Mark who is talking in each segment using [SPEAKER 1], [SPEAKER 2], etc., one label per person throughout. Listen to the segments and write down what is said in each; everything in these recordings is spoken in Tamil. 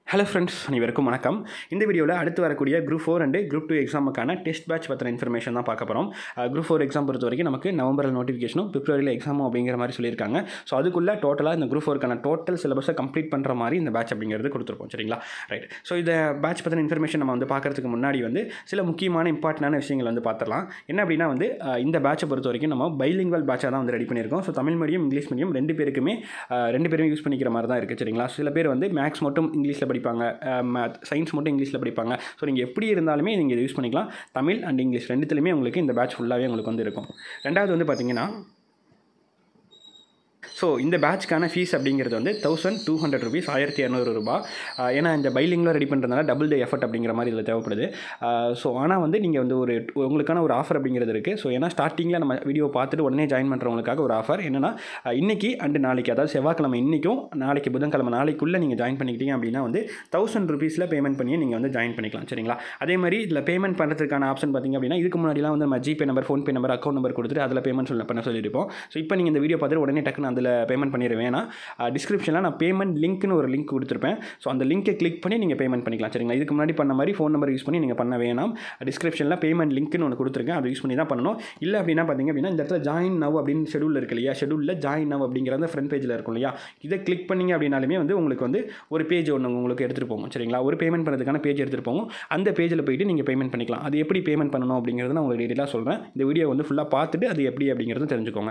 [SPEAKER 1] ஹலோ ஃப்ரெண்ட்ஸ் அனைவருக்கும் வணக்கம் இந்த வீடியோவில் அடுத்து வரக்கூடிய group four and group two எக்ஸாமுக்கான டெஸ்ட் பேட்ச் பற்றின இன்ஃபர்மேஷன் தான் பார்க்க போகிறோம் குரூப் ஃபோர் எக்ஸாம் பொறுத்த வரைக்கும் நமக்கு நவம்பரில் நோட்டிஃபிகேஷனும் பிப்ரவரியில் எக்ஸாமும் அப்படிங்கிற மாதிரி சொல்லியிருக்காங்க ஸோ அதுக்குள்ளே டோட்டலாக இந்த குரூப் ஃபோருக்கான டோட்டல் சிலபஸை கம்ப்ளீட் பண்ணுற மாதிரி இந்த பேட்ச் அப்படிங்கிறது கொடுத்துருப்போம் சரிங்களா ரைட் ஸோ இந்த பேட்ச் பற்றின இன்ஃபர்மேஷன் நம்ம வந்து பார்க்கறதுக்கு முன்னாடி வந்து சில முக்கியமான இம்பார்ட்டண்டான விஷயங்கள் வந்து பார்த்துடலாம் என்ன அப்படின்னா வந்து அஹ், இந்த பேட்சை பொறுத்த வரைக்கும் நம்ம பைலிங்குவல் பேட்சாக தான் வந்து ரெடி பண்ணியிருக்கோம் so Tamil medium English medium ரெண்டு பேருக்குமே அஹ், ரெண்டு பேருமே யூஸ் பண்ணிக்கிற மாதிரி தான் இருக்குது சரிங்களா சில பேர் வந்து மேக்ஸ் மட்டும் இங்கிலீஷில் படிப்பாங்க மேத் சயின்ஸ் மட்டும் இங்கிலீஷில் படிப்பாங்க ஸோ நீங்கள் எப்படி இருந்தாலுமே நீங்கள் இதை யூஸ் பண்ணிக்கலாம் தமிழ் அண்ட் இங்கிலீஷ் ரெண்டுத்துலையுமே உங்களுக்கு இந்த பேட்ச் ஃபுல்லாகவே உங்களுக்கு வந்து இருக்கும் ரெண்டாவது வந்து பார்த்தீங்கன்னா ஸோ இந்த பேட்ச்க்கான ஃபீஸ் அப்படிங்கிறது வந்து தௌசண்ட் டூ ஹண்ட்ரட் ருபீஸ் ஆயிரத்தி இரநூறு ரூபாய் ஆஹ் ஏன்னா இந்த பைலிங்கில் ரெடி பண்ணுறதுனால டபுள் டே எஃபர்ட் அப்படிங்கிற மாதிரி இதில் தேவைப்படுது ஸோ ஆனால் வந்து நீங்கள் வந்து ஒரு உங்களுக்கான ஒரு ஆஃபர் அப்படிங்கிறது இருக்குது ஸோ ஏன்னா ஸ்டார்டிங்கில் நம்ம வீடியோ பார்த்துட்டு உடனே ஜாயின் பண்ணுறவங்களுக்காக ஒரு ஆஃபர் என்னென்னா இன்றைக்கி அண்டு நாளைக்கு அதாவது செவ்வாய்க்கிழமை இன்றைக்கும் நாளைக்கு புதன்கிழமை நாளைக்குள்ளே நீங்கள் ஜாயின் பண்ணிக்கிட்டீங்க அப்படின்னா வந்து தௌசண்ட் ருபீஸில் பேமெண்ட் பண்ணி நீங்கள் வந்து ஜாயின் பண்ணிக்கலாம் சரிங்களா அதே மாதிரி இதில் பேமெண்ட் பண்ணுறதுக்கான ஆப்ஷன் பார்த்தீங்க அப்படின்னா இதுக்கு முன்னாடிலாம் வந்து நம்ம GPay number PhonePe number account number கொடுத்துட்டு அதில் பேமெண்ட் சொல்ல பண்ண சொல்லியிருப்போம் ஸோ இப்போ நீங்கள் இந்த வீடியோ பார்த்துட்டு உடனே டக்குன்னு அதில் பேமெண்ட் பண்ணிடுவேன் ஏன்னா டிஸ்கிரிப்ஷனில் நான் பேமெண்ட் லிங்க்னு ஒரு லிங்க் கொடுத்துருப்பேன் ஸோ அந்த லிங்கை கிளிக் பண்ணி நீங்கள் பேமெண்ட் பண்ணிக்கலாம் சரிங்களா இதுக்கு முன்னாடி பண்ண மாதிரி ஃபோன் நம்பர் யூஸ் பண்ணி நீங்கள் பண்ண வேணாம் டிஸ்கிரிப்ஷனில் பேமெண்ட் லிங்க்னு ஒன்று கொடுத்துருக்கேன் அதை யூஸ் பண்ணி தான் பண்ணணும் இல்லை அப்படின்னா பார்த்தீங்க அப்படின்னா இந்த இடத்துல ஜாயின் நவ் அப்படின்னு ஷெடியூல் இருக்கு இல்லையா ஷெடியூலில் ஜாயின் நவ் அப்படிங்கிற அந்த ஃப்ரண்ட் பேஜில் இருக்கும் இல்லையா இதை கிளிக் பண்ணிங்க அப்படின்னாலுமே வந்து உங்களுக்கு வந்து ஒரு பேஜ் ஒன்று உங்களுக்கு எடுத்துகிட்டு போகும் சரிங்களா ஒரு பேமெண்ட் பண்ணுறதுக்கான பேஜ் எடுத்துகிட்டு போகும் அந்த பேஜில் போயிட்டு நீங்கள் பேமெண்ட் பண்ணிக்கலாம் அது எப்படி பேமெண்ட் பண்ணணும் அப்படிங்கிறது நான் உங்களுக்கு டீட்டெயிலாக சொல்கிறேன் இந்த வீடியோ வந்து ஃபுல்லாக பார்த்துட்டு அது எப்படி அப்படிங்கிறது தெரிஞ்சுக்கோங்க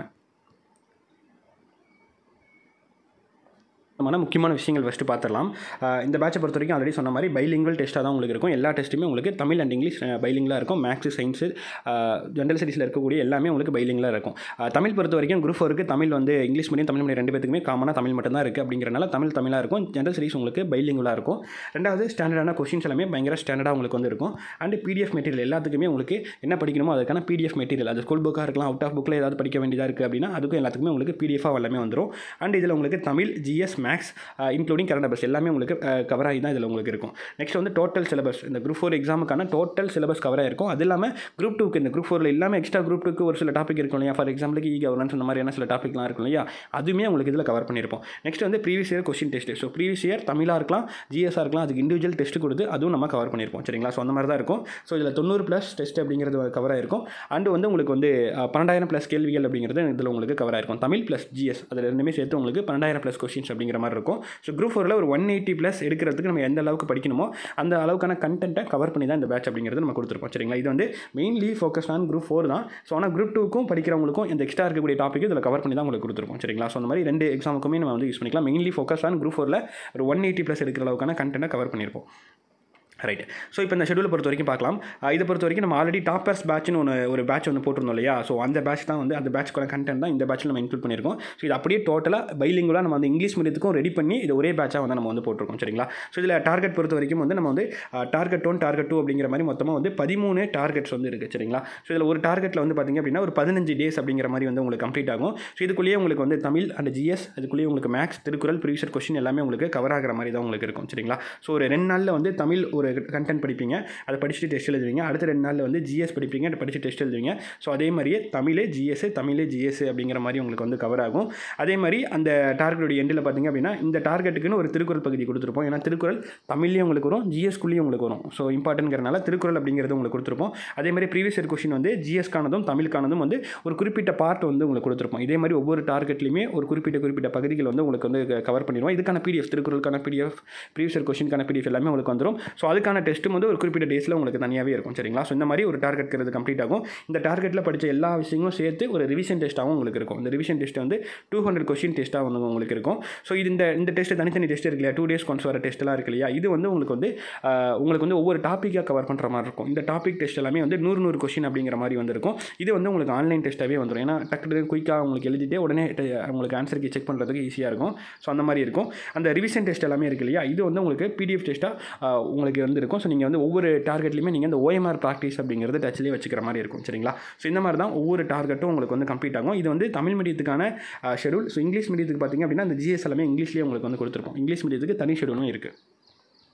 [SPEAKER 1] நம்ம முக்கியமான விஷயங்கள் ஃபஸ்ட்டு பார்த்துடலாம் ஆஹ் இந்த பேட்சை பொறுத்த வரைக்கும் ஆல்ரெடி சொன்ன மாதிரி பைலிங்குவல் டெஸ்ட்டாக தான் உங்களுக்கு இருக்கும் எல்லா டெஸ்ட்டுமே உங்களுக்கு தமிழ் அண்ட் இங்கிலீஷ் பைலிங்கில் இருக்கும் மேக்ஸு சயின்ஸு ஜென்ரல் ஸ்டடீஸில் இருக்கக்கூடிய எல்லாமே உங்களுக்கு பைலிங்கில் இருக்கும் ஆஹ் தமிழ் பொறுத்த வரைக்கும் குரூப் ஃபோருக்கு தமிழ் வந்து இங்கிலீஷ் மீடியம் தமிழ் மீடியம் ரெண்டு பேத்துக்குமே காமனாக தமிழ் மட்டும் தான் இருக்குது அப்படிங்கிறனால தமிழ் தமிழாக இருக்கும் ஜென்ரல் ஸ்டடீஸ் உங்களுக்கு பைலிங்குவலாக இருக்கும் ரெண்டாவது ஸ்டாண்டர்டான கொஷின்ஸ் எல்லாமே பயங்கர ஸ்டாண்டர்டாக உங்களுக்கு வந்து இருக்கும் அண்ட் பிடிஎஃப் மெட்டீரியல் எல்லாத்துக்குமே உங்களுக்கு என்ன படிக்கணுமோ அதுக்கான பிடிஎஃப் மெட்டீரியல் அது ஸ்கூல் புக்காக இருக்கலாம் அவுட் ஆஃப் புக்கில் ஏதாவது படிக்க வேண்டியதாக இருக்குது அப்படின்னா அதுக்கும் எல்லாத்துக்குமே உங்களுக்கு பிடிஎஃபாக எல்லாமே வந்துடும் அண்ட் இதில் உங்களுக்கு Tamil GS maths including current affairs எல்லாமே உங்களுக்கு கவர் ஆகி தான் இதில் உங்களுக்கு இருக்கும் நெக்ஸ்ட் வந்து டோட்டல் சிலபஸ் இந்த குரூப் ஃபோர் எக்ஸாமுக்கான டோட்டல் சிலபஸ் கவர் ஆயிருக்கும் அது இல்லாமல் குரூப் டூக்கு இந்த குரூப் ஃபோரில் இல்லாமல் எக்ஸ்ட்ரா குரூப் டூக்கு ஒரு சில டாபிக் இருக்கும் இல்லையா ஃபார் எக்ஸாம்பிளுக்கு இ கவர்னன்ஸ் அந்த மாதிரியான சில டாப்பிக்லாம் இருக்கும் இல்லையா அதுவுமே உங்களுக்கு இதில் கவர் பண்ணியிருப்போம் நெக்ஸ்ட் வந்து previous year question test so previous year தமிழாக இருக்கலாம் ஜிஎஸ்ஆர் இருக்கலாம் அதுக்கு இண்டிவிஜுவல் டெஸ்ட் கொடுத்து அதுவும் நம்ம கவர் பண்ணியிருப்போம் சரிங்களா ஸோ அந்த மாதிரி தான் இருக்கும் ஸோ இதில் தொண்ணூறு ப்ளஸ் டெஸ்ட் அப்படிங்கிறது கவர் ஆயிருக்கும் அண்டு வந்து உங்களுக்கு வந்து அஹ், பன்னெண்டாயிரம் ப்ளஸ் கேள்விகள் அப்படிங்கிறது இதில் உங்களுக்கு கவர் ஆயிருக்கும் தமிழ் ப்ளஸ் ஜிஎஸ் அதில் ரெண்டுமே சேர்த்து உங்களுக்கு பன்னெண்டாயிரம் ப்ளஸ் கொஸ்டின்ஸ் அப்படிங்கிற மாதிரி இருக்கும் ஸோ குரூப் ஃபோரில் ஒரு ஒன் எயிட்டி ப்ளஸ் எடுக்கிறதுக்கு நம்ம எந்த அளவுக்கு படிக்கணுமோ அந்த அளவுக்கான கண்டென்ட்டை கவர் பண்ணி தான் இந்த பேட்ச் அப்படிங்கிறது நம்ம கொடுத்துருப்போம் சரிங்களா இது வந்து mainly focus on group four தான் ஸோ ஆனால் குரூப் டூக்கும் படிக்கிறவங்களுக்கும் இந்த எக்ஸ்ட்ரா இருக்கக்கூடிய டாபிக் இதில் கவர் பண்ணி தான் உங்களுக்கு கொடுத்துருப்போம் சரிங்களா ஸோ அந்த மாதிரி ரெண்டு எக்ஸாமுக்குமே நம்ம வந்து யூஸ் பண்ணிக்கலாம் மெயின்லி ஃபோக்கஸ் ஆன் குரூப் ஃபோரில் ஒரு ஒன் எயிட்டி ப்ளஸ் எடுக்கிற அளவுக்கான கண்டென்ட்டை கவர் பண்ணியிருப்போம் ரைட் ஸோ இப்போ இந்த ஷெடியூலை பொறுத்த வரைக்கும் பார்க்கலாம் அஹ் இதை பொறுத்த வரைக்கும் நம்ம ஆல்ரெடி டாப்பர்ஸ் பேட்ச்னு ஒன்று ஒரு பேட்ச் வந்து போட்டிருந்தோம் இல்லையா ஸோ அந்த பேட்ச் தான் வந்து அந்த பேட்ச்க்கான கண்டென்ட் தான் இந்த பேட்ச்சில் நம்ம இன்க்ளூட் பண்ணியிருக்கோம் ஸோ இது அப்படியே டோட்டலாக பைலிங்குலாக நம்ம வந்து இங்கிலீஷ் மீடியத்துக்கும் ரெடி பண்ணி இது ஒரே பேட்சாக வந்து நம்ம வந்து போட்டிருக்கோம் சரிங்களா ஸோ இதில் டார்கெட் பொறுத்த வரைக்கும் வந்து நம்ம வந்து டார்கெட் ஒன் டார்கெட் டூ அப்படிங்கிற மாதிரி மொத்தமாக வந்து பதிமூணு டார்கெட்ஸ் வந்து இருக்குது சரிங்களா ஸோ இதில் ஒரு டார்கெட்டில் வந்து பார்த்திங்க அப்படின்னா ஒரு பதினஞ்சு டேஸ் அப்படிங்கிற மாதிரி வந்து உங்களுக்கு கம்ப்ளீட் ஆகும் ஸோ இதுக்குள்ளேயே உங்களுக்கு வந்து தமிழ் அண்ட் ஜிஎஸ் அதுக்குள்ளேயே உங்களுக்கு மேக்ஸ் திருக்குறள் ப்ரீவியஸ் கொஸ்டின் எல்லாமே உங்களுக்கு கவர் ஆகிற மாதிரி தான் உங்களுக்கு இருக்கும் சரிங்களா ஸோ ஒரு ரெண்டு நாளில் வந்து தமிழ் ஒரு கண்டென்ட் படிப்பீங்க அதை படிச்சுட்டு டெஸ்ட் எழுதுவீங்க அடுத்த ரெண்டு நாளில் வந்து ஜிஎஸ் படிப்பீங்க அதை படித்து டெஸ்ட் எழுதுவீங்க ஸோ அதே மாதிரியே தமிழே ஜிஎஸ் தமிழே ஜிஎஸ் அப்படிங்கிற மாதிரி உங்களுக்கு வந்து கவர் ஆகும் அதே மாதிரி அந்த டார்கெட்டோட எண்டில் பார்த்தீங்க அப்படின்னா இந்த டார்கெட்டுக்குன்னு ஒரு திருக்குறள் பகுதி கொடுத்துருப்போம் ஏன்னா திருக்குறள் தமிழ்லேயும் உங்களுக்கு வரும் ஜிஎஸ்குள்ளேயும் உங்களுக்கு வரும் ஸோ இம்பார்ட்டன்ட்ங்கிறனால திருக்குறள் அப்படிங்கிறது உங்களுக்கு கொடுத்துருப்போம் அதே மாதிரி ப்ரீவியஸ் இயர் கொஸ்டின் வந்து ஜிஎஸ்கானதும் தமிழுக்கானதும் வந்து ஒரு குறிப்பிட்ட பார்ட் வந்து உங்களுக்கு கொடுத்துருப்போம் இதே மாதிரி ஒவ்வொரு டார்கெட்லையுமே ஒரு குறிப்பிட்ட குறிப்பிட்ட பகுதிகள் வந்து உங்களுக்கு வந்து கவர் பண்ணிடுவோம் இதுக்கான பிடிஎஃப் திருக்குறளுக்கான பிடிஎஃப் ப்ரீவியஸ் இயர் கொஸ்டினுக்கான பிடிஎஃப் எல்லாமே உங்களுக்கு வந்துடும் ஸோ அதுக்கான டெஸ்ட்டும் வந்து ஒரு குறிப்பிட்ட டேஸில் உங்களுக்கு தனியாகவே இருக்கும் சரிங்களா ஸோ இந்த மாதிரி ஒரு டார்கெட் கம்ப்ளீட் ஆகும் இந்த டார்கெட்டில் படித்த எல்லா விஷயங்களும் சேர்த்து ஒரு ரிவிஷன் டெஸ்ட்டாகவும் உங்களுக்கு இருக்கும் இந்த ரிவிஷன் டெஸ்ட் வந்து டூ ஹண்ட்ரட் கொஸ்டின் டெஸ்ட்டாக வந்து உங்களுக்கு இருக்கும் ஸோ இது இந்த இந்த டெஸ்ட் தனித்தனி டெஸ்ட் இருக்கு இல்லையா டூ டேஸ் கொண்டு வர டெஸ்ட்லாம் இருக்கு இல்லையா இது வந்து உங்களுக்கு வந்து ஆஹ், உங்களுக்கு வந்து ஒவ்வொரு டாப்பிக்காக கவர் பண்ணுற மாதிரி இருக்கும் இந்த டாபிக் டெஸ்ட் எல்லாமே வந்து நூறு நூறு கொஸ்டின் அப்படிங்கிற மாதிரி வந்திருக்கும் இது வந்து உங்களுக்கு ஆன்லைன் டெஸ்ட்டாகவே வந்துடும் ஏன்னா டக்கு குயிக்காக உங்களுக்கு எழுதிட்டே உடனே te- உங்களுக்கு ஆன்சர் கீ செக் பண்ணுறதுக்கு ஈஸியாக இருக்கும் ஸோ அந்த மாதிரி இருக்கும் அந்த ரிவிஷன் டெஸ்ட் எல்லாமே இருக்கு இல்லையா இது வந்து உங்களுக்கு பிடிஎஃப் டெஸ்ட்டாக உங்களுக்கு வந்து இருக்கும் ஸோ நீங்கள் வந்து ஒவ்வொரு டார்கெட்லையுமே நீங்கள் இந்த ஓஎம்ஆர் ப்ராக்டிஸ் அப்படிங்கிறது டச்லேயே வச்சுக்கிற மாதிரி இருக்கும் சரிங்களா ஸோ இந்த மாதிரி தான் ஒவ்வொரு டார்கெட்டும் உங்களுக்கு வந்து கம்ப்ளீட் ஆகும் இது வந்து தமிழ் மீடியத்துக்கான ஷெடியூல் ஸோ இங்கிலீஷ் மீடியத்துக்கு பார்த்தீங்க அப்படின்னா இந்த ஜிஎஸ் எல்லாமே இங்கிலீஷ்லேயே உங்களுக்கு வந்து கொடுத்துருப்போம் இங்கிலீஷ் மீடியத்துக்கு தனி ஷெடியூலும் இருக்குது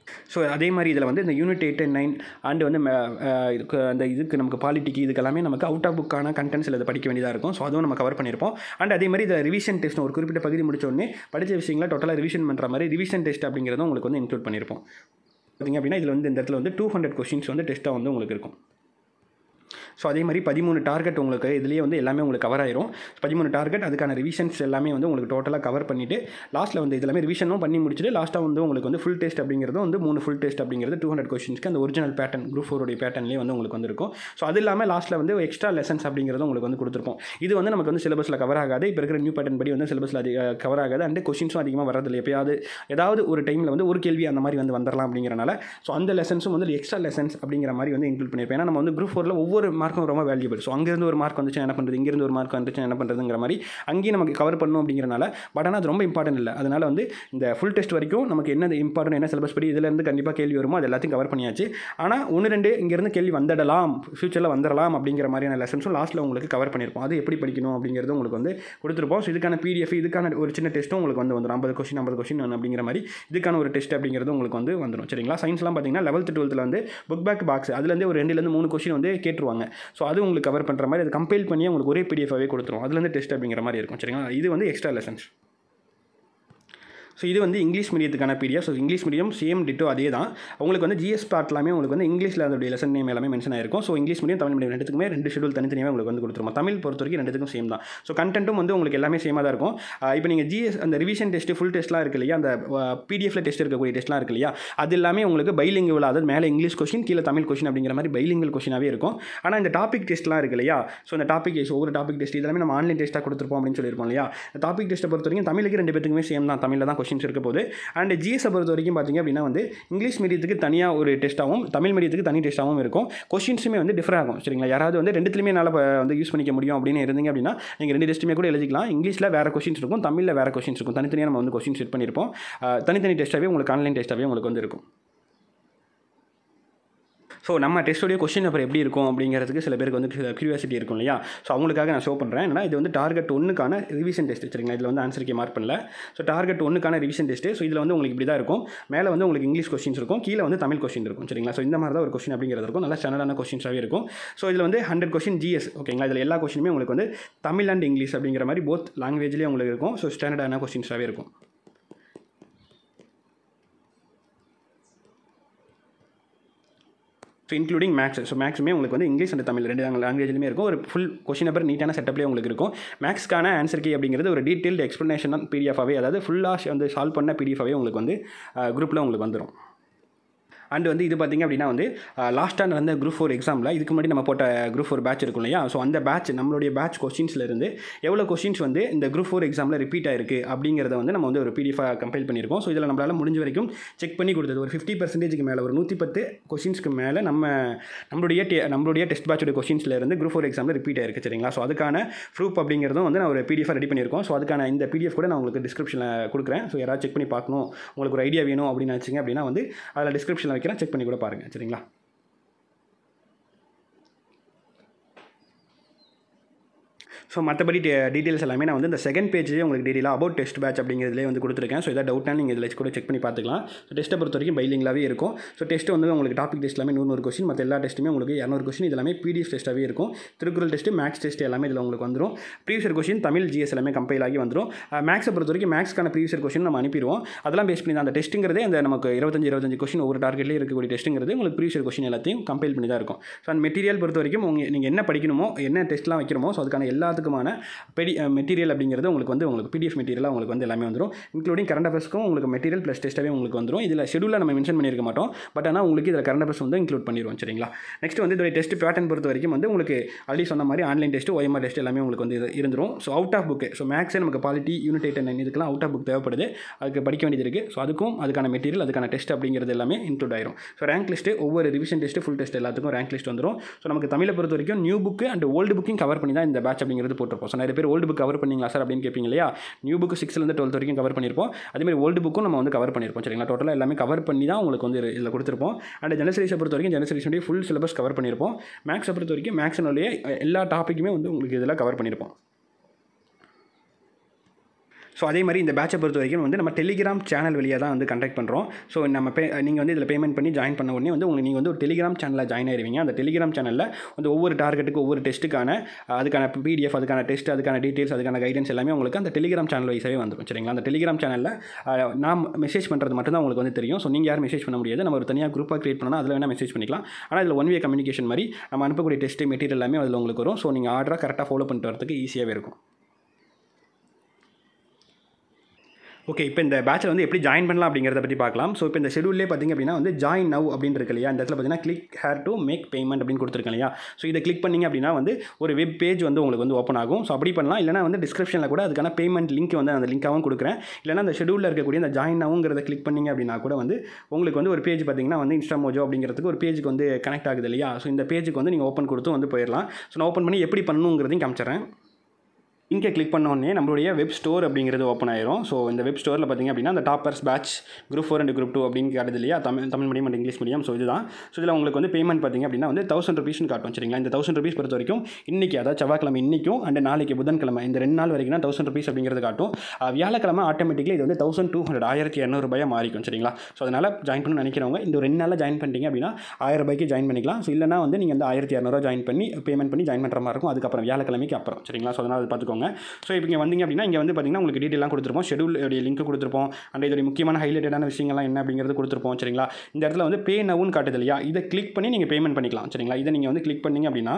[SPEAKER 1] ஸோ அதே மாதிரி இதில் வந்து இந்த unit eight and nine and வந்து ம- அஹ் இதுக்கு அந்த இதுக்கு நமக்கு பாலிட்டிக்கு இதுக்கு எல்லாமே நமக்கு அவுட் ஆஃப் புக்கான கண்டென்ட்ஸ் இதை படிக்க வேண்டியதாக இருக்கும் ஸோ அதுவும் நம்ம கவர் பண்ணியிருப்போம் அண்ட் அதே மாதிரி இதில் ரிவிஷன் டெஸ்ட் ஒரு குறிப்பிட்ட பகுதி முடிச்ச உடனே படித்த விஷயங்களை டோட்டலாக ரிவிஷன் பண்ணுற மாதிரி ரிவிஷன் டெஸ்ட் அப்படிங்கிறதும் உங்களுக்கு வந்து இன்க்ளூட் பண்ணியிருப்போம் பார்த்தீங்க அப்படின்னா இதில் வந்து இந்த இடத்துல வந்து டூ ஹண்ட்ரட் கொஷின்ஸ் வந்து டெஸ்ட்டாக வந்து உங்களுக்கு இருக்கும் ஸோ அதே மாதிரி பதிமூணு டார்கெட் உங்களுக்கு இதுலேயே வந்து எல்லாமே உங்களுக்கு கவர் ஆயிரும் பதிமூணு டார்கெட் அதுக்கான ரிவிஷன்ஸ் எல்லாமே வந்து உங்களுக்கு டோட்டலாக கவர் பண்ணிவிட்டு லாஸ்ட்டில் வந்து இது எல்லாமே ரிவிஷனும் பண்ணி முடிச்சுட்டு லாஸ்ட்டாக வந்து உங்களுக்கு வந்து ஃபுல் டெஸ்ட் அப்படிங்கிறது வந்து மூணு ஃபுல் டெஸ்ட் அப்படிங்கிறது டூ ஹண்ட்ரட் கொஷின்ஸ்க்கு அந்த ஒரிஜினல் பேட்டர்ன் குரூப் ஃபோருடைய பேட்டர்ன்லேயே வந்து உங்களுக்கு வந்திருக்கும் ஸோ அது இல்லாமல் லாஸ்ட்டில் வந்து எக்ஸ்ட்ரா லெசன்ஸ் அப்படிங்கிறது உங்களுக்கு வந்து கொடுத்துருப்போம் இது வந்து நமக்கு வந்து சிலபஸில் கவர் ஆகாது இப்போ இருக்கிற நியூ பேட்டர்ன் படி வந்து சிலபஸில் அதிக கவர் ஆகாது அண்ட் கொஷின்ஸும் அதிகமாக வரதில்லை எப்பயாவது ஏதாவது ஒரு டைமில் வந்து ஒரு கேள்வி அந்த மாதிரி வந்து வந்துடலாம் அப்படிங்கிறனால ஸோ அந்த லெசன்ஸும் வந்து எக்ஸ்ட்ரா லெசன்ஸ் அப்படிங்கிற மாதிரி வந்து இன்க்ளூட் பண்ணியிருப்பேன் ஏன்னா நம்ம வந்து குரூப் ஃபோரில் ஒவ்வொரு மார்க்கும் ரொம்ப வேல்யூபிள் ஸோ அங்கேருந்து ஒரு மார்க் வந்துச்சு என்ன பண்ணுறது இங்கேருந்து ஒரு மார்க் வந்துச்சு என்ன பண்ணுறதுங்கிற மாதிரி அங்கேயும் நமக்கு கவர் பண்ணணும் அப்படிங்கிறனால பட் ஆனால் அது ரொம்ப இம்பார்ட்டன்ட் இல்லை அதனால் வந்து இந்த ஃபுல் டெஸ்ட் வரைக்கும் நமக்கு என்ன இம்பார்ட்டன்ட் என்ன சிலபஸ் படி இதுலேருந்து கண்டிப்பாக கேள்வி வருமோ அது எல்லாத்தையும் கவர் பண்ணியாச்சு ஆனால் ஒன்று ரெண்டு இங்கேருந்து கேள்வி வந்துடலாம் ஃப்யூச்சரில் வந்துடலாம் அப்படிங்கிற மாதிரியான லெசன்ஸும் லாஸ்ட்டில் உங்களுக்கு கவர் பண்ணியிருப்போம் அது எப்படி படிக்கணும் அப்படிங்கிறது உங்களுக்கு வந்து கொடுத்துருப்போம் ஸோ இதுக்கான பிடிஎஃப் இதுக்கான ஒரு சின்ன டெஸ்ட்டும் உங்களுக்கு வந்து வந்துடும் ஐம்பது கொஸ்டின் ஐம்பது கொஸ்டின் அப்படிங்கிற மாதிரி இதுக்கான ஒரு டெஸ்ட் அப்படிங்கிறது உங்களுக்கு வந்து வந்துடும் சரிங்களா சயின்ஸ்லாம் பார்த்தீங்கன்னா லெவல்த்து டுவெல்த்தில் வந்து புக் பேக் பாக்ஸ் அதுலேருந்து ஒரு ரெண்டுலேருந்து மூணு கொஸ்டின் வந்து கேட்டுருவாங்க ஸோ அது உங்களுக்கு கவர் பண்ணுற மாதிரி அது கம்பைல் பண்ணி உங்களுக்கு ஒரே பிடிஎஃபாகவே கொடுத்துரும் அதுலேருந்து டெஸ்ட் அப்படிங்கிற மாதிரி இருக்கும் சரிங்களா இது வந்து எக்ஸ்ட்ரா லெசன்ஸ் ஸோ இது வந்து இங்கிலீஷ் மீடியத்துக்கான PDF so English medium same ditto அதே தான் உங்களுக்கு வந்து ஜிஎஸ் பார்ட் எல்லாமே உங்களுக்கு வந்து இங்கிலீஷில் அதோடைய லெசன் நேம் எல்லாமே மென்ஷன் ஆயிருக்கும் so English medium Tamil medium ரெண்டுத்துக்குமே ரெண்டு ஷெடியூல் தனித்தனியாக உங்களுக்கு வந்து கொடுத்துருவோம் தமிழ் பொறுத்த வரைக்கும் ரெண்டுத்துக்கும் சேம் தான் ஸோ கண்டென்ட்டும் வந்து உங்களுக்கு எல்லாமே சேமாக தான் இருக்கும் ஆஹ் இப்போ நீங்கள் ஜிஎஸ் அந்த ரிவிஷன் டெஸ்ட் ஃபுல் டெஸ்ட்லாம் இருக்கு இல்லையா அந்த பிடிஎஃப்ல டெஸ்ட் இருக்கக்கூடிய டெஸ்ட்லாம் இருக்கு இல்லையா அது எல்லாமே உங்களுக்கு பைலிங்குவல் அதாவது மேலே இங்கிலீஷ் கொஸ்டின் கீழே தமிழ் கொஸ்டின் அப்படிங்கிற மாதிரி பைலிங்கல் கொஸ்டினாகவே இருக்கும் ஆனால் இந்த டாபிக் டெஸ்ட்லாம் இருக்கு இல்லையா ஸோ இந்த டாபிக் டெஸ்ட் ஒவ்வொரு டாபிக் டெஸ்ட் இதெல்லாமே நம்ம ஆன்லைன் டெஸ்ட்டாக கொடுத்துருப்போம் அப்படின்னு சொல்லியிருப்போம் இல்லையா இந்த டாபிக் டெஸ்ட்டை பொறுத்த வரைக்கும் தமிழுக்கு ரெண்டு பேத்துக்குமே சேம் தான் தமிழில் தான் கொஸ்டின்ஸ் இருக்க போது அண்ட் ஜிஎஸை பொறுத்த வரைக்கும் பார்த்தீங்க அப்படின்னா வந்து இங்கிலீஷ் மீடியத்துக்கு தனியாக ஒரு டெஸ்ட்டாகவும் தமிழ் மீடியத்துக்கு தனி டெஸ்ட்டாகவும் இருக்கும் கொஸ்டின்ஸுமே வந்து டிஃபர் ஆகும் சரிங்களா யாராவது வந்து ரெண்டுத்துலையுமே என்னால் ப- வந்து யூஸ் பண்ணிக்க முடியும் அப்படின்னு இருந்தீங்க அப்படின்னா நீங்கள் ரெண்டு டெஸ்ட்டுமே கூட எழுதிக்கலாம் இங்கிலீஷில் வேறு கொஸ்டின்ஸ் இருக்கும் தமிழில் வேறு கொஸ்டின்ஸ் இருக்கும் தனித்தனியாக நம்ம வந்து கொஸ்டின் செட் பண்ணியிருப்போம் ஆஹ் தனித்தனி டெஸ்ட்டாகவே உங்களுக்கு ஆன்லைன் டெஸ்ட்டாகவே உங்களுக்கு வந்து இருக்கும் ஸோ நம்ம டெஸ்ட்டோடைய கொஸ்டின் பேப்பர் எப்படி இருக்கும் அப்படிங்கிறதுக்கு சில பேருக்கு வந்து கியூரியாசிட்டி இருக்கும் இல்லையா ஸோ அவங்களுக்காக நான் ஷோ பண்ணுறேன் ஏன்னா இது வந்து டார்கெட் ஒன்றுக்கான ரிவிஷன் டெஸ்ட் சரிங்களா இதில் வந்து ஆன்சருக்கு மார்க் பண்ணல ஸோ டார்கெட் ஒன்றுக்கான ரிவிஷன் டெஸ்ட் ஸோ இதில் வந்து உங்களுக்கு இப்படி தான் இருக்கும் மேலே வந்து உங்களுக்கு இங்கிலீஷ் கொஸ்டின்ஸ் இருக்கும் கீழே வந்து தமிழ் கொஸ்டின் இருக்கும் சரிங்களா ஸோ இந்த மாதிரி தான் ஒரு கொஸ்டின் அப்படிங்கிறது இருக்கும் நல்லா ஸ்டாண்டர்டான கொஸ்டின்ஸாகவே இருக்கும் ஸோ இதில் வந்து ஹண்ட்ரட் கொஸ்டின் ஜிஎஸ் ஓகேங்களா இதில் எல்லா கொஸ்டினுமே உங்களுக்கு வந்து தமிழ் அண்ட் இங்கிலீஷ் அப்படிங்கிற மாதிரி போத் லாங்குவேஜ்லேயே உங்களுக்கு இருக்கும் ஸோ ஸ்டாண்டர்டான கொஸ்டின்ஸாகவே இருக்கும் ஸோ இன்க்ளூடிங் மேக்ஸ் ஸோ மேக்ஸுமே உங்களுக்கு வந்து இங்கிலீஷ் அண்ட் தமிழ் ரெண்டு லாங்குவேஜ்லையுமே இருக்கும் ஒரு ஃபுல் கொஷின் நம்பர் நீட்டான செட்டப்லேயே உங்களுக்கு இருக்கும் மேக்ஸ்க்கான ஆன்சர் கீ அப்படிங்கிறது ஒரு டீட்டெயில்டு எக்ஸ்ப்ளனேஷன் பிடிஎஃபாகவே அதாவது ஃபுல்லாக வந்து சால்வ் பண்ண பிடிஎஃபாகவே உங்களுக்கு வந்து குரூப்பில் உங்களுக்கு வந்துடும் அண்ட் வந்து இது பார்த்திங்க அப்படின்னா வந்து லாஸ்ட்டாக நடந்த குரூப் ஃபோர் எக்ஸாமில் இதுக்கு முன்னாடி நம்ம போட்ட குரூப் ஃபோர் பேட்ச் இருக்கும் இல்லையா ஸோ அந்த பேட்ச் நம்மளுடைய பேட்ச் கொஸ்டின்ஸ்லேருந்து எவ்வளோ கொஸ்டின்ஸ் வந்து இந்த குரூப் ஃபோர் எக்ஸாமில் ரிப்பீட் ஆயிருக்கு அப்படிங்கிறத வந்து நம்ம வந்து ஒரு பிடிஎஃபாக கம்பைல் பண்ணியிருக்கோம் ஸோ இதில் நம்மளால் முடிஞ்ச வரைக்கும் செக் பண்ணி கொடுத்தது ஒரு ஃபிஃப்டி பர்சன்டேஜுக்கு மேலே ஒரு நூற்றி பத்து கொஸ்டின்ஸ்க்கு மேலே நம்ம நம்மளுடைய டெ- நம்மளுடைய டெஸ்ட் பேட்சோட கொஸ்டின்ஸில் இருந்து குரூப் ஃபோர் எக்ஸாமில் ரிப்பீட் ஆயிருக்கு சரிங்களா ஸோ அதுக்கான ப்ரூஃப் அப்படிங்கிறதும் வந்து நான் ஒரு பிடிஎஃப் ரெடி பண்ணியிருக்கோம் ஸோ அதுக்கான இந்த பிடிஎஃப் கூட நான் உங்களுக்கு டிஸ்கிரிப்ஷனில் கொடுக்குறேன் ஸோ யாராவது செக் பண்ணி பார்க்கணும் உங்களுக்கு ஒரு ஐடியா வேணும் அப்படின்னு நினச்சிங்க அப்படின்னா வந்து அதில் டிஸ்கிரிப்ஷனில் வைக்கிறேன் செக் பண்ணி கூட பாருங்கள் சரிங்களா ஸோ மற்றபடி டீட்டெயில்ஸ் எல்லாமே நான் வந்து இந்த செகண்ட் பேஜ்லேயே உங்களுக்கு டீட்டெயிலாக அபவுட் டெஸ்ட் பேட்ச் அப்படிங்கிறதுலேயே வந்து கொடுத்துருக்கேன் ஸோ எதாவது டவுட்னா நீங்கள் இதில் கூட செக் பண்ணி பார்த்துக்கலாம் ஸோ டெஸ்ட்டை பொறுத்த வரைக்கும் பைலிங்களாகவே இருக்கும் ஸோ டெஸ்ட் வந்து உங்களுக்கு டாபிக் டெஸ்ட் எல்லாமே நூறு நூறு கொஸ்டின் மற்ற எல்லா டெஸ்ட்டுமே உங்களுக்கு இரநூறு கொஸ்டின் இது எல்லாமே பிடிஎஃப் டெஸ்ட்டாகவே இருக்கும் திருக்குறள் டெஸ்ட் மேக்ஸ் டெஸ்ட் எல்லாமே இதில் உங்களுக்கு வந்துடும் ப்ரீவியர் கொஸ்டின் தமிழ் ஜிஎஸ் எல்லாமே கம்பைல் ஆகி வந்துடும் மேக்ஸை பொறுத்த வரைக்கும் மேக்ஸ்க்கான ப்ரீவியர் கொஸ்டின் நம்ம அனுப்பிடுவோம் அதெல்லாம் பேஸ் பண்ணி தான் அந்த டெஸ்ட்டுங்கிறதே அந்த நமக்கு இருபத்தஞ்சு இருபத்தஞ்சு கொஸ்டின் ஒவ்வொரு டார்கெட்லேயே இருக்கக்கூடிய டெஸ்ட்டுங்கிறது உங்களுக்கு ப்ரீவியர் கொஸ்டின் எல்லாத்தையும் கம்பைல் பண்ணி தான் இருக்கும் ஸோ அந்த மெட்டீரியல் பொறுத்த வரைக்கும் உங்க நீங்கள் என்ன படிக்கணுமோ என்ன டெஸ்ட்லாம் வைக்கிறோமோ ஸோ அதுக்கான எல்லாத்துக்குமான பெடி மெட்டீரியல் அப்படிங்கிறது உங்களுக்கு வந்து உங்களுக்கு பிடிஎஃப் மெட்டீரியலாக உங்களுக்கு வந்து எல்லாமே வந்துடும் இன்க்ளூடிங் கரண்ட் அஃபேர்ஸ்க்கும் உங்களுக்கு மெட்டீரியல் ப்ளஸ் டெஸ்ட்டாகவே உங்களுக்கு வந்துடும் இதில் ஷெடியூலில் நம்ம மென்ஷன் பண்ணியிருக்க மாட்டோம் பட் ஆனால் உங்களுக்கு இதில் கரண்ட் அஃபேர்ஸ் வந்து இன்க்ளூட் பண்ணிடுவோம் சரிங்களா நெக்ஸ்ட் வந்து இதோட டெஸ்ட் பேட்டர்ன் பொறுத்த வரைக்கும் வந்து உங்களுக்கு ஆல்ரெடி சொன்ன மாதிரி ஆன்லைன் டெஸ்ட் OMR டெஸ்ட் எல்லாமே உங்களுக்கு வந்து இது இருந்துரும் so out of book so மேக்ஸே நமக்கு பாலிட்டி யூனிட் எயிட் நைன் இதுக்கெல்லாம் அவுட் ஆஃப் புக் தேவைப்படுது அதுக்கு படிக்க வேண்டியது இருக்குது ஸோ அதுக்கும் அதுக்கான மெட்டீரியல் அதுக்கான டெஸ்ட் அப்படிங்கிறது எல்லாமே இன்க்ளூட் ஆயிரும் ஸோ ரேங்க் லிஸ்ட்டு ஒவ்வொரு ரிவிஷன் டெஸ்ட் ஃபுல் டெஸ்ட் எல்லாத்துக்கும் ரேங்க் லிஸ்ட் வந்துடும் ஸோ நமக்கு தமிழை பொறுத்த வரைக்கும் நியூ புக்கு அண்ட் ஓல்டு புக்கையும் கவர் பண்ணி தான் இந்த பேட்ச் அப்படிங்கிறது போட்டிருப்போம் ஸோ நிறைய பேர் ஓல்டு புக் கவர் பண்ணீங்களா சார் அப்படின்னு கேட்பீங்க இல்லையா நியூ புக்கு சிக்ஸ்லேருந்து டுவெல்த் வரைக்கும் கவர் பண்ணியிருப்போம் அதேமாதிரி ஓல்டு புக்கும் நம்ம வந்து கவர் பண்ணியிருப்போம் சரிங்களா டோட்டலாக எல்லாமே கவர் பண்ணி தான் உங்களுக்கு வந்து இதில் கொடுத்துருப்போம் அண்ட் ஜெனரல் ஸ்டடீஸை பொறுத்த வரைக்கும் ஜெனரல் ஸ்டடீஸுடைய ஃபுல் சிலபஸ் கவர் பண்ணியிருப்போம் மேக்ஸை பொறுத்த வரைக்கும் மேக்ஸினுடைய எல்லா டாப்பிக்குமே வந்து உங்களுக்கு இதில் கவர் பண்ணியிருப்போம் ஸோ அதே மாதிரி இந்த பேட்சை பொறுத்த வரைக்கும் வந்து நம்ம டெலிகிராம் சேனல் வழியாக தான் வந்து கண்டக்ட் பண்ணுறோம் ஸோ நம்ம பே நீங்கள் வந்து இதில் பேமெண்ட் பண்ணி ஜாயின் பண்ண உடனே வந்து உங்களுக்கு நீங்கள் வந்து ஒரு டெலிகிராம் சேனலில் ஜாயின் ஆயிருவீங்க அந்த டெலிகிராம் சேனலில் வந்து ஒவ்வொரு டார்கெட்டுக்கு ஒவ்வொரு டெஸ்ட்டுக்கான அதுக்கான பிடிஎஃப் அதுக்கான டெஸ்ட் அதுக்கான டீட்டெயில்ஸ் அதுக்கான கைடன்ஸ் எல்லாமே உங்களுக்கு அந்த டெலிகிராம் சேனல் வைஸாகவே வந்துடும் சரிங்களா அந்த டெலிகிராம் சேனலில் நான் மெசேஜ் பண்ணுறது மட்டும் தான் உங்களுக்கு வந்து தெரியும் ஸோ நீங்கள் யாரும் மெசேஜ் பண்ண முடியாது நம்ம ஒரு தனியாக குரூப்பாக கிரியேட் பண்ணால் அதில் வேணால் மெசேஜ் பண்ணிக்கலாம் ஆனால் இதில் ஒன் வே கம்யூனிகேஷன் மாதிரி நம்ம அனுப்பக்கூடிய டெஸ்ட் மெட்டீரியல் எல்லாமே அதில் உங்களுக்கு வரும் ஸோ நீங்கள் ஆர்டராக கரெக்டாக ஃபாலோ பண்ணிட்டு வரதுக்கு ஈஸியாகவே இருக்கும் ஓகே இப்போ இந்த பேட்சில் வந்து எப்படி ஜாயின் பண்ணலாம் அப்படிங்கிறத பற்றி பார்க்கலாம் ஸோ இப்போ இந்த ஷெடியூல்லே பார்த்திங்க அப்படின்னா வந்து ஜாயின் நவ் அப்படின்னு இருக்கு இல்லையா இந்த இடத்துல பார்த்தீங்கன்னா click here to make payment அப்படின்னு கொடுத்துருக்கேன் இல்லையா ஸோ இதை கிளிக் பண்ணிங்க அப்படின்னா வந்து ஒரு வெப் பேஜ் வந்து உங்களுக்கு வந்து ஓப்பன் ஆகும் ஸோ அப்படி பண்ணலாம் இல்லைனா வந்து டிஸ்கிரிப்ஷனில் கூட அதுக்கான பேமெண்ட் லிங்க் வந்து அந்த லிங்காகவும் கொடுக்குறேன் இல்லைனா அந்த ஷெடியூலில் இருக்கக்கூடிய இந்த ஜாயின் நவுங்கிறத கிளிக் பண்ணிங்க அப்படின்னா கூட வந்து உங்களுக்கு வந்து ஒரு பேஜ் பார்த்தீங்கன்னா வந்து இன்ஸ்டாமோஜோ அப்படிங்கிறதுக்கு ஒரு பேஜுக்கு வந்து கனெக்ட் ஆகுது இல்லையா ஸோ இந்த பேஜுக்கு வந்து நீங்கள் ஓப்பன் கொடுத்து வந்து போயிடலாம் ஸோ நான் ஓப்பன் பண்ணி எப்படி பண்ணணுங்கிறதையும் காமிச்சிடுறேன் இங்கே கிளிக் பண்ணோடனே நம்மளுடைய வெப் ஸ்டோர் அப்படிங்கிறது ஓப்பன் ஆயிரும் ஸோ இந்த வெப் ஸ்டோரில் பார்த்திங்க அப்படின்னா அந்த toppers batch group four and group two அப்படின்னு காட்டுது இல்லையா Tamil Tamil medium and English medium so இதுதான் ஸோ இதில் உங்களுக்கு வந்து பேமெண்ட் பார்த்திங்க அப்படின்னா வந்து தௌசண்ட் ருபீஸ்னு காட்டும் சரிங்களா இந்த தௌசண்ட் ருபீஸ் பொறுத்த வரைக்கும் இன்றைக்கி அதாவது செவ்வாய்க்கிழமை இன்றைக்கும் அண்ட் நாளைக்கு புதன்கிழமை இந்த ரெண்டு நாள் வரைக்கும் தான் தௌசண்ட் ருபீஸ் அப்படிங்கிறது காட்டும் வியாழக்கிழமை ஆட்டோமேட்டிக்கலி இது வந்து தௌசண்ட் டூ ஹண்ட்ரட் ஆயிரத்தி இரநூறுபாயாக மாறிக்கும் சரிங்களா ஸோ அதனால் ஜாயின் பண்ணணும்னு நினைக்கிறவங்க இந்த ரெண்டு நாளில் ஜாயின் பண்ணிட்டீங்க அப்படின்னா ஆயிரம் ரூபாய்க்கு ஜாயின் பண்ணிக்கலாம் ஸோ இல்லைனா வந்து நீங்கள் வந்து ஆயிரத்தி இரநூறுவா ஜாயின் பண்ணி பேமெண்ட் பண்ணி ஜாயின் பண்ணுற மாதிரி இருக்கும் அதுக்கப்புறம் வியாழக்கிழமைக்கு அப்புறம் சரிங்களா ஸோ அதனால் அது பார்த்துக்கோங்க ஸோ இப்போ இங்கே வந்தீங்க அப்படின்னா இங்கே வந்து பார்த்தீங்கன்னா உங்களுக்கு டீட்டெயிலாம் கொடுத்துருப்போம் ஷெடியூல் லிங்க் கொடுத்துருப்போம் அண்ட் இதோட முக்கியமான ஹைலைட்டடான விஷயங்கள்லாம் என்ன அப்படிங்கிறது கொடுத்துருப்போம் சரிங்களா இந்த இடத்துல வந்து பே நவுன்னு காட்டுது இல்லையா இதை கிளிக் பண்ணி நீங்கள் பேமெண்ட் பண்ணிக்கலாம் சரிங்களா இதை நீங்கள் வந்து கிளிக் பண்ணீங்க அப்படின்னா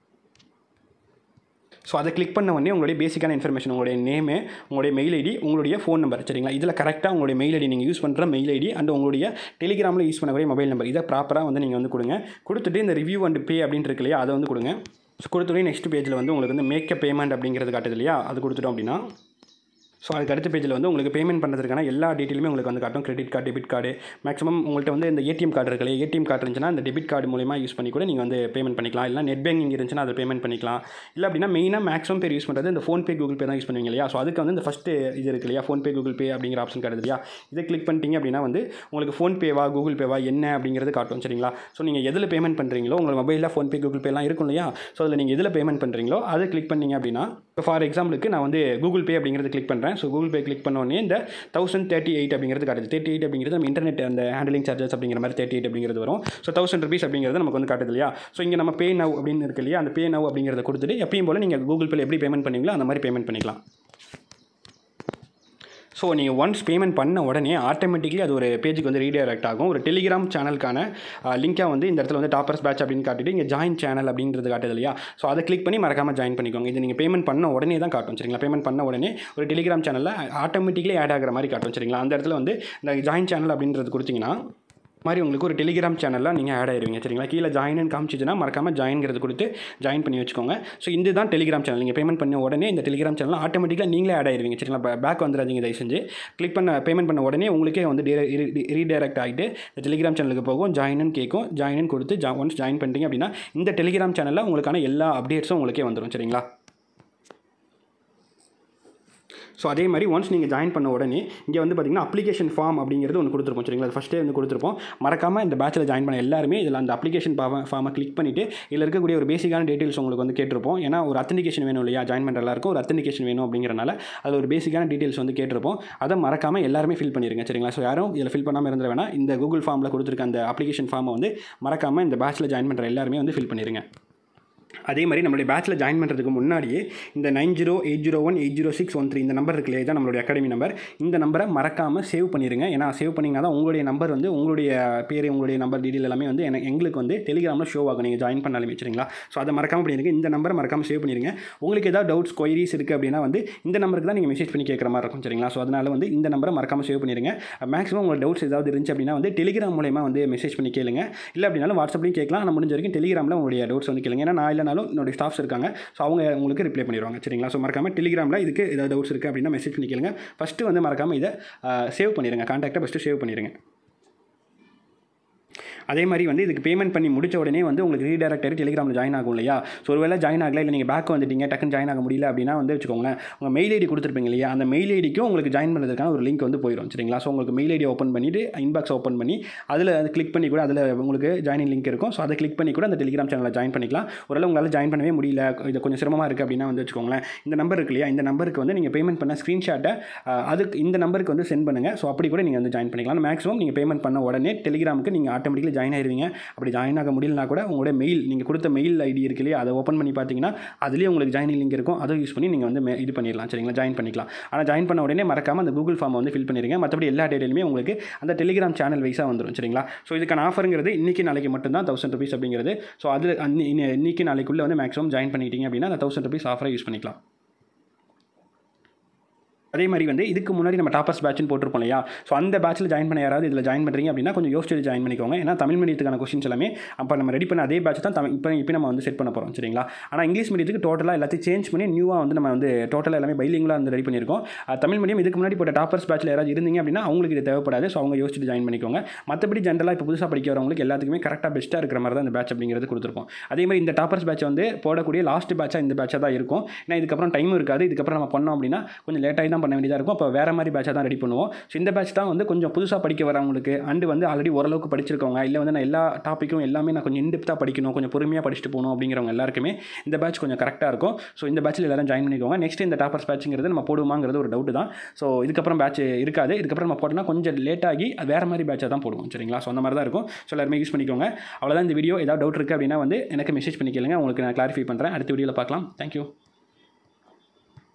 [SPEAKER 1] ஸோ அதை கிளிக் பண்ண உடனே உங்களுடைய பேசிக்கான இன்ஃபர்மேஷன் உங்களுடைய நேமு உங்களுடைய மெயில் ஐடி உங்களுடைய ஃபோன் நம்பர் சரிங்களா இதில் கரெக்டாக உங்களுடைய மெயில் ஐடி நீங்கள் யூஸ் பண்ணுற மெயில் ஐடி அண்ட் உங்களுடைய டெலிகிராமில் யூஸ் பண்ணக்கூடிய மொபைல் நம்பர் இதை ப்ராப்பராக வந்து நீங்கள் வந்து கொடுங்க கொடுத்துட்டு இந்த ரிவ்யூ அண்ட் பே அப்படின்ட்டு இருக்கு இல்லையா அதை வந்து கொடுங்க ஸோ கொடுத்தோடனே நெக்ஸ்ட் பேஜில் வந்து உங்களுக்கு வந்து மேக்கப் பேமெண்ட் அப்படிங்கிறது காட்டுது இல்லையா அது கொடுத்துட்டோம் அப்படின்னா ஸோ அதுக்கு அடுத்த பேஜில் வந்து உங்களுக்கு பேமெண்ட் பண்ணுறதுக்கான எல்லா டீட்டெயிலுமே உங்களுக்கு வந்து காட்டும் credit card debit card maximum உங்கள்கிட்ட வந்து இந்த ஏடிஎம் கார்டு இருக்கு இல்லையா ஏடிஎம் கார்டு இருந்துச்சுன்னா இந்த டெபிட் கார்டு மூலியமா யூஸ் பண்ணி கூட நீங்கள் வந்து பேமெண்ட் பண்ணிக்கலாம் இல்லை நெட் பேங்கிங் இருந்துச்சுன்னா அதை பேமெண்ட் பண்ணிக்கலாம் இல்லை அப்படின்னா மெயினாக மேக்ஸிமம் பேர் யூஸ் பண்ணுறது இந்த ஃபோன்பே கூகுள் பே தான் யூஸ் பண்ணுவீங்க இல்லையா ஸோ அதுக்கு வந்து இந்த ஃபஸ்ட்டு இது இருக்கு இல்லையா ஃபோன்பே கூகுள் பே அப்படிங்கிற ஆப்ஷன் காட்டுது இல்லையா இதை கிளிக் பண்ணிட்டீங்க அப்படின்னா வந்து உங்களுக்கு ஃபோன்பேவா கூகுள் பேவா என்ன அப்படிங்கிறது காட்டும் சரிங்களா ஸோ நீங்கள் எதில் பேமெண்ட் பண்ணுறீங்களோ உங்கள் மொபைலில் ஃபோன்பே கூகுள் பேலாம் இருக்கும் இல்லையா ஸோ அதில் நீங்கள் எதில் பேமெண்ட் பண்ணுறீங்களோ அதை கிளிக் பண்ணீங்க அப்படின்னா இப்போ ஃபார் எக்ஸாம்பிளுக்கு நான் வந்து கூகுள் பே அப்படிங்கிறது கிளிக் பண்ணுறேன் ஸோ கூகுள் பே கிளிக் பண்ண உடனே இந்த தௌசண்ட் தேர்ட்டி எயிட் அப்படிங்கிறது காட்டுது தேர்ட்டி எயிட் அப்படிங்கிறது நம்ம இன்டர்நெட் அந்த ஹேண்டலிங் சார்ஜஸ் அப்படிங்கிற மாதிரி தேர்ட்டி எயிட் அப்படிங்கிறது வரும் ஸோ தௌசண்ட் ருபீஸ் அப்படிங்கிறது நமக்கு வந்து காட்டுது இல்லையா ஸோ இங்கே நம்ம பே நவ் அப்படின்னு இருக்கு இல்லையா அந்த பே நவ் அப்படிங்கிறத கொடுத்துட்டு எப்பயும் போல் நீங்கள் கூகுள் பேல எப்படி பேமெண்ட் பண்ணுவீங்களோ அந்த மாதிரி பேமெண்ட் பண்ணிக்கலாம் ஸோ நீங்கள் ஒன்ஸ் பேமெண்ட் பண்ண உடனே ஆட்டோமேட்டிக்லி அது ஒரு பேஜுக்கு வந்து ரீடைரக்ட் ஆகும் ஒரு டெலிகிராம் சேனலுக்கான லிங்காக வந்து இந்த இடத்துல வந்து டாப்பர்ஸ் பேட்ச் அப்படின்னு காட்டிட்டு இங்கே ஜாயின் சேனல் அப்படின்றது காட்டுது இல்லையா ஸோ அதை கிளிக் பண்ணி மறக்காமல் ஜாயின் பண்ணிக்கோங்க இது நீங்கள் பேமெண்ட் பண்ண உடனே தான் காட்டும் சரிங்களா பேமெண்ட் பண்ண உடனே ஒரு டெலிகிராம் சேனலில் ஆட்டோமேட்டிக்லி ஆட் ஆகிற மாதிரி காட்டும் சரிங்களா அந்த இடத்துல வந்து இந்த ஜாயின் சேனல் அப்படின்றது கொடுத்தீங்கன்னா மாதிரி உங்களுக்கு ஒரு டெலிகிராம் சேனலில் நீங்கள் ஆட் ஆயிருவீங்க சரிங்களா கீழே ஜாயின்னு காமிச்சிச்சுன்னா மறக்காமல் ஜாயின்கிறது கொடுத்து ஜாயின் பண்ணி வச்சுக்கோங்க ஸோ இந்த தான் டெலிகிராம் சேனல் நீங்கள் பேமெண்ட் பண்ண உடனே இந்த டெலிகிராம் சேனல் ஆட்டோமேட்டிக்காக நீங்களே ஆட் ஆயிருவீங்க சரிங்களா பேக் வந்துடாதீங்க தயவு செஞ்சு கிளிக் பண்ண பேமெண்ட் பண்ண உடனே உங்களுக்கே வந்து ரீடைரக்ட் ஆகிட்டு இந்த டெலிகிராம் சேனலுக்கு போகும் ஜாயின்னு கேட்கும் ஜாயின்னு கொடுத்து ஜா ஒன்ஸ் ஜாயின் பண்ணிட்டீங்க அப்படின்னா இந்த டெலிகிராம் சேனலில் உங்களுக்கான எல்லா அப்டேட்ஸும் உங்களுக்கே வந்துடும் சரிங்களா ஸோ அதே மாதிரி ஒன்ஸ் நீங்கள் ஜாயின் பண்ண உடனே இங்கே வந்து பார்த்தீங்கன்னா அப்ளிகேஷன் ஃபார்ம் அப்படிங்கிறது ஒன்று கொடுத்துருப்போம் சரிங்களா அது ஃபஸ்ட்டே வந்து கொடுத்துருப்போம் மறக்காமல் இந்த பேச்சில் ஜாயின் பண்ண எல்லாருமே இதில் அந்த அப்ளிகேஷன் ஃபார்மை கிளிக் பண்ணிவிட்டு இதில் இருக்கக்கூடிய ஒரு பேசிக்கான டீட்டெயில்ஸ் உங்களுக்கு வந்து கேட்டிருப்போம் ஏன்னா ஒரு அத்தன்டிகேஷன் வேணும் இல்லையா ஜாயின் பண்ணுற எல்லாருக்கும் ஒரு அத்தன்டிகேஷன் வேணும் அப்படிங்கிறனால அதில் ஒரு பேசிக்கான டீட்டெயில்ஸ் வந்து கேட்டிருப்போம் அதை மறக்காமல் எல்லாருமே ஃபில் பண்ணிருங்க சரிங்களா ஸோ யாரும் இதில் ஃபில் பண்ணாமல் இருந்துட வேணா இந்த கூகுள் ஃபார்மில் கொடுத்துருக்க அந்த அப்ளிகேஷன் ஃபார்மை வந்து மறக்காமல் இந்த பேச்சில் ஜாயின் பண்ணுற எல்லாருமே வந்து ஃபில் பண்ணிருங்க அதே மாதிரி நம்மளுடைய பேச்சில் ஜாயின் பண்ணுறதுக்கு முன்னாடியே இந்த nine zero eight zero one eight zero six one three இந்த நம்பர் இருக்கு இல்லையா நம்மளுடைய அகாடமி நம்பர் இந்த நம்பரை மறக்காமல் சேவ் பண்ணிடுங்க ஏன்னா சேவ் பண்ணிங்கன்னா தான் உங்களுடைய நம்பர் வந்து உங்களுடைய பேர் உங்களுடைய நம்பர் டீட்டெயில் எல்லாமே வந்து எனக்கு எங்களுக்கு வந்து டெலிகிராமில் ஷோ ஆகும் நீங்கள் ஜாயின் பண்ணாலும் வச்சுருங்களா ஸோ அதை மறக்காமல் பண்ணிடுங்க இந்த நம்பரை மறக்காமல் சேவ் பண்ணிடுங்க உங்களுக்கு ஏதாவது டவுட்ஸ் கொயரிஸ் இருக்குது அப்படின்னா வந்து இந்த நம்பருக்கு தான் நீங்கள் மெசேஜ் பண்ணி கேட்குற மாதிரி இருக்கும் சரிங்களா ஸோ அதனால் வந்து இந்த நம்பரை மறக்காமல் சேவ் பண்ணிடுங்க மேக்ஸிமம் உங்களுக்கு டவுட்ஸ் ஏதாவது இருந்துச்சு அப்படின்னா வந்து டெலிகிராம் மூலயமா வந்து மெசேஜ் பண்ணி கேளுங்க இல்லை அப்படின்னாலும் வாட்ஸ்அப்லையும் கேட்கலாம் ஆனால் முடிஞ்ச வரைக்கும் டெலிகிராமில் உங்களுடைய டவுட்ஸ் வந்து கேளுங்க ஏன்னா நான் இல்லைனாலும் என்னுடைய ஸ்டாஃப்ஸ் இருக்காங்க ஸோ அவங்க உங்களுக்கு ரிப்ளை பண்ணிடுவாங்க சரிங்களா ஸோ மறக்காமல் டெலிகிராமில் இதுக்கு ஏதாவது டவுட்ஸ் இருக்குது அப்படின்னா மெசேஜ் பண்ணி கேளுங்க ஃபஸ்ட்டு வந்து மறக்காமல் இதை சேவ் பண்ணிடுங்க கான்டாக்டை ஃபஸ்ட்டு சேவ் பண்ணிடுங்க அதே மாதிரி வந்து இதுக்கு பேமெண்ட் பண்ணி முடிச்ச உடனே வந்து உங்களுக்கு ரீடைரக்ட் ஆகி டெலிகிராமில் ஜாயின் ஆகும் இல்லையா ஸோ ஒருவேளை ஜாயின் ஆகல இல்லை நீங்கள் பேக் வந்துட்டீங்க டக்குன்னு ஜாயின் ஆக முடியல அப்படின்னா வந்து வச்சுக்கோங்களேன் உங்கள் மெயில் ஐடி கொடுத்துருப்பீங்க இல்லையா அந்த மெயில் ஐடிக்கும் உங்களுக்கு ஜாயின் பண்ணுறதுக்கான ஒரு லிங்க் வந்து போயிடும் சரிங்களா ஸோ உங்களுக்கு மெயில் ஐடி ஓப்பன் பண்ணிவிட்டு இன்பாக்ஸ் ஓப்பன் பண்ணி அதில் அது கிளிக் பண்ணி கூட அதில் உங்களுக்கு ஜாயினிங் லிங்க் இருக்கும் ஸோ அதை கிளிக் பண்ணி கூட அந்த டெலிகிராம் சேனலில் ஜாயின் பண்ணிக்கலாம் ஒருவேளை உங்களால் ஜாயின் பண்ணவே முடியல இது கொஞ்சம் சிரமமாக இருக்குது அப்படின்னா வந்து வச்சுக்கோங்களேன் இந்த நம்பர் இருக்கு இல்லையா இந்த நம்பருக்கு வந்து நீங்கள் பேமெண்ட் பண்ண ஸ்க்ரீன்ஷாட்டை அதுக்கு இந்த நம்பருக்கு வந்து சென்ட் பண்ணுங்கள் ஸோ அப்படி கூட நீங்கள் வந்து ஜாயின் பண்ணிக்கலாம் மேக்ஸிமம் நீங்கள் பேமெண்ட் பண்ண உடனே டெலிகிராமுக்கு நீங்கள் ஆட்டோமேட்டிக்கலி ஜாயின் ஆயிருவீங்க அப்படி ஜாயின் ஆக முடியலனா கூட உங்களோட மெயில் நீங்கள் கொடுத்த மெயில் ஐடி இருக்கு இல்லையா அதை ஓப்பன் பண்ணி பார்த்தீங்கன்னா அதுலேயே உங்களுக்கு ஜாயினிங் லிங்க் இருக்கும் அதை யூஸ் பண்ணி நீங்கள் வந்து மே- இது பண்ணிடலாம் சரிங்களா ஜாயின் பண்ணிக்கலாம் ஆனால் ஜாயின் பண்ண உடனே மறக்காமல் அந்த கூகுள் ஃபார்மை வந்து ஃபில் பண்ணிடுங்க மற்றபடி எல்லா டேட்லையுமே உங்களுக்கு அந்த டெலிகிராம் சேனல் வைஸாக வந்துடும் சரிங்களா ஸோ இதுக்கான ஆஃபருங்கிறது இன்றைக்கி நாளைக்கு மட்டும்தான் தௌசண்ட் ருபீஸ் அப்படிங்கிறது ஸோ அதில் இன்னைக்கு நாளைக்குள்ளே வந்து மேக்ஸிமம் ஜாயின் பண்ணிட்டீங்க அப்படின்னா அந்த தௌசண்ட் ருபீஸ் ஆஃபரை யூஸ் பண்ணிக்கலாம் அதே மாதிரி வந்து இதுக்கு முன்னாடி நம்ம டாப்பர்ஸ் பேட்ச்னு போட்டிருப்போம் இல்லையா ஸோ அந்த பேட்ச்சில் ஜாயின் பண்ண யாராவது இதில் ஜாயின் பண்ணுறீங்க அப்படின்னா கொஞ்சம் யோசிச்சு ஜாயின் பண்ணிக்கோங்க ஏன்னா தமிழ் மீடியத்துக்கான கொஸ்டின்ஸ் எல்லாமே அப்போ நம்ம ரெடி பண்ண அதே பேட்ச் தான் தமிழ் இப்போ இப்போ நம்ம வந்து செட் பண்ண போகிறோம் சரிங்களா ஆனால் இங்கிலீஷ் மீடியத்துக்கு டோட்டலாக எல்லாத்தையும் சேஞ்ச் பண்ணி நியூவாக வந்து நம்ம வந்து டோட்டலாக எல்லாமே பைலிங்களாக வந்து ரெடி பண்ணியிருக்கோம் அஹ் தமிழ் மீடியம் இதுக்கு முன்னாடி போட்ட டாப்பர்ஸ் பேட்ச்சில் யாராவது இருந்தீங்க அப்படின்னா அவங்களுக்கு இது தேவைப்படாது ஸோ அவங்க யோசிச்சுட்டு ஜாயின் பண்ணிக்கோங்க மற்றபடி ஜென்ரலாக இப்போ புதுசாக படிக்க வரவங்களுக்கு எல்லாத்துக்குமே கரெக்டாக பெஸ்ட்டாக இருக்கிற மாதிரி தான் இந்த பேட்ச் அப்படிங்கிறது கொடுத்துருப்போம் அதே மாதிரி இந்த டாப்பர்ஸ் பேட்ச் வந்து போடக்கூடிய லாஸ்ட் பேட்சாக இந்த பேட்சாக தான் இருக்கும் ஏன்னா இதுக்கப்புறம் டைம் இருக்காது இதுக்கப்புறம் நம்ம பண்ணோம் அப்படின்னா கொஞ்சம் லேட்டாகி தான் பண்ண வேண்டியதாக இருக்கும் அப்போ வேறு மாதிரி பேட்சாக தான் ரெடி பண்ணுவோம் ஸோ இந்த பேட்ச் தான் வந்து கொஞ்சம் புதுசாக படிக்க வரவங்களுக்கு அண்டு வந்து ஆல்ரெடி ஓரளவுக்கு படிச்சிருக்கவங்க இல்லை வந்து நான் எல்லா டாப்பிக்கும் எல்லாமே நான் கொஞ்சம் இன்டெப்த்தாக படிக்கணும் கொஞ்சம் பொறுமையாக படிச்சுட்டு போகணும் அப்படிங்கிறவங்க எல்லாருக்குமே இந்த பேட்ச் கொஞ்சம் கரெக்டாக இருக்கும் ஸோ இந்த பேட்ச்சில் எல்லாரும் ஜாயின் பண்ணிக்கோங்க நெக்ஸ்ட் இந்த டாப்பர்ஸ் பேட்ச்ங்கிறது நம்ம போடுவோமாங்கிறது ஒரு டவுட் தான் ஸோ இதுக்கப்புறம் பேட்ச் இருக்காது இதுக்கப்புறம் நம்ம போட்டோம்னா கொஞ்சம் லேட் ஆகி அது வேறு மாதிரி பேட்சாக தான் போடுவோம் சரிங்களா ஸோ அந்த மாதிரி தான் இருக்கும் ஸோ எல்லாருமே யூஸ் பண்ணிக்கோங்க அவ்வளோதான் இந்த வீடியோ ஏதாவது டவுட் இருக்குது அப்படின்னா வந்து எனக்கு மெசேஜ் பண்ணி கேளுங்க உங்களுக்கு நான் கிளாரிஃபை பண்ணுறேன் அடுத்த வீடியோவில் பார்க்கலாம் தேங்க்யூ